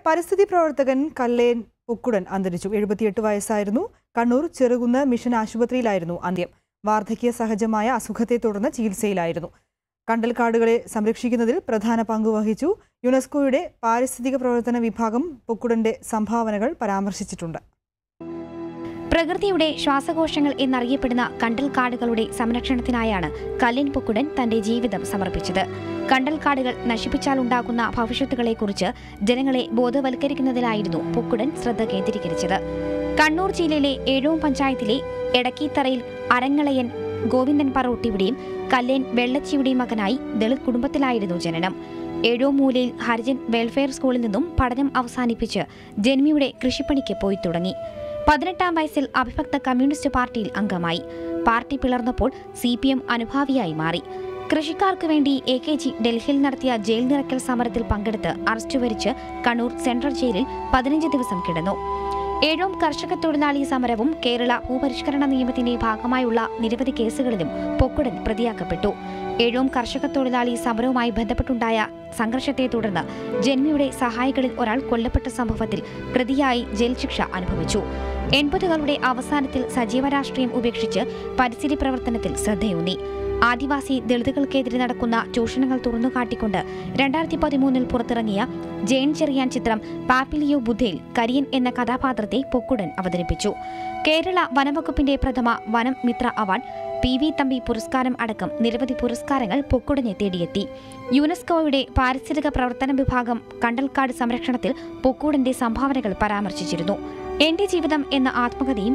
പരിസ്ഥിതി പ്രവർത്തകൻ കല്ലേൻ ഉക്കുടൻ അന്തരിച്ചു എഴുപത്തിയെട്ട് വയസ്സായിരുന്നു കണ്ണൂർ ചെറുകുന്ന് മിഷൻ ആശുപത്രിയിലായിരുന്നു അന്ത്യം വാർദ്ധക്യ സഹജമായ അസുഖത്തെ തുടർന്ന് ചികിത്സയിലായിരുന്നു കണ്ടൽക്കാടുകളെ സംരക്ഷിക്കുന്നതിൽ പ്രധാന പങ്ക് വഹിച്ചു യുനെസ്കോയുടെ പാരിസ്ഥിതിക പ്രവർത്തന വിഭാഗം പൊക്കുടന്റെ സംഭാവനകൾ പരാമർശിച്ചിട്ടുണ്ട് പ്രകൃതിയുടെ ശ്വാസകോശങ്ങൾ എന്നറിയപ്പെടുന്ന കണ്ടൽക്കാടുകളുടെ സംരക്ഷണത്തിനായാണ് കല്ലിൻ പൊക്കുടൻ തന്റെ ജീവിതം സമർപ്പിച്ചത് കണ്ടൽക്കാടുകൾ നശിപ്പിച്ചാലുണ്ടാകുന്ന ഭവിഷ്യത്തുകളെക്കുറിച്ച് ജനങ്ങളെ ബോധവൽക്കരിക്കുന്നതിലായിരുന്നു പൊക്കുടൻ ശ്രദ്ധ കേന്ദ്രീകരിച്ചത് കണ്ണൂർ ജില്ലയിലെ ഏഴോം പഞ്ചായത്തിലെ എടക്കീത്തറയിൽ അരങ്ങളയൻ ഗോവിന്ദൻ പറോട്ടിയുടെയും കല്ലേൻ വെള്ളച്ചിയുടെയും മകനായി ദളിത് കുടുംബത്തിലായിരുന്നു ജനനം ഏഴോ മൂലയിൽ ഹരിജൻ വെൽഫെയർ സ്കൂളിൽ നിന്നും പഠനം അവസാനിപ്പിച്ച് ജന്മിയുടെ കൃഷിപ്പണിക്ക് പോയി തുടങ്ങി പതിനെട്ടാം വയസ്സിൽ അവിഭക്ത കമ്മ്യൂണിസ്റ്റ് പാർട്ടിയിൽ അംഗമായി പാർട്ടി പിളർന്നപ്പോൾ സി പി എം അനുഭാവിയായി മാറി കൃഷിക്കാർക്ക് വേണ്ടി എ കെ ജി ഡൽഹിയിൽ നടത്തിയ ജയിൽ നിറയ്ക്കൽ സമരത്തിൽ പങ്കെടുത്ത് അറസ്റ്റ് വരിച്ച് കണ്ണൂർ സെൻട്രൽ ജയിലിൽ പതിനഞ്ച് ദിവസം കിടന്നു ഏഴോം കർഷക തൊഴിലാളി സമരവും കേരള ഭൂപരിഷ്കരണ നിയമത്തിന്റെ ഭാഗമായുള്ള നിരവധി കേസുകളിലും പൊക്കുടൻ പ്രതിയാക്കപ്പെട്ടു ഏഴോം കർഷക തൊഴിലാളി സമരവുമായി ബന്ധപ്പെട്ടുണ്ടായ സംഘർഷത്തെ തുടർന്ന് ജന്മിയുടെ സഹായികളിൽ ഒരാൾ കൊല്ലപ്പെട്ട സംഭവത്തിൽ പ്രതിയായി ജയിൽ ശിക്ഷ അനുഭവിച്ചു എൺപതുകളുടെ അവസാനത്തിൽ സജീവ രാഷ്ട്രീയം ഉപേക്ഷിച്ച് പരിസ്ഥിതി പ്രവർത്തനത്തിൽ ശ്രദ്ധയൂന്നി ആദിവാസി ദളിതുകൾക്കെതിരെ നടക്കുന്ന ചൂഷണങ്ങൾ തുറന്നുകാട്ടിക്കൊണ്ട് രണ്ടായിരത്തി പതിമൂന്നിൽ പുറത്തിറങ്ങിയ ജെയിൻ ചെറിയാൻ ചിത്രം പാപ്പിലിയോ ബുദ്ധയിൽ കരിയൻ എന്ന കഥാപാത്രത്തെ പൊക്കുടൻ അവതരിപ്പിച്ചു കേരള വനംവകുപ്പിന്റെ പ്രഥമ വനം മിത്ര അവാർഡ് പി വി തമ്പി പുരസ്കാരം അടക്കം നിരവധി പുരസ്കാരങ്ങൾ പൊക്കുടനെ തേടിയെത്തി യുനെസ്കോയുടെ പാരിസ്ഥിതിക പ്രവർത്തന വിഭാഗം കണ്ടൽക്കാട് സംരക്ഷണത്തിൽ പൊക്കൂടന്റെ സംഭാവനകൾ പരാമർശിച്ചിരുന്നു എന്റെ ജീവിതം എന്ന ആത്മകഥയും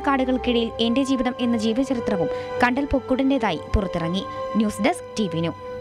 കണ്ടൽക്കാടുകൾക്കിടയിൽ എന്റെ ജീവിതം എന്ന ജീവചരിത്രവും കണ്ടൽ പൊക്കൂടന്റേതായി പുറത്തിറങ്ങി news desk T V new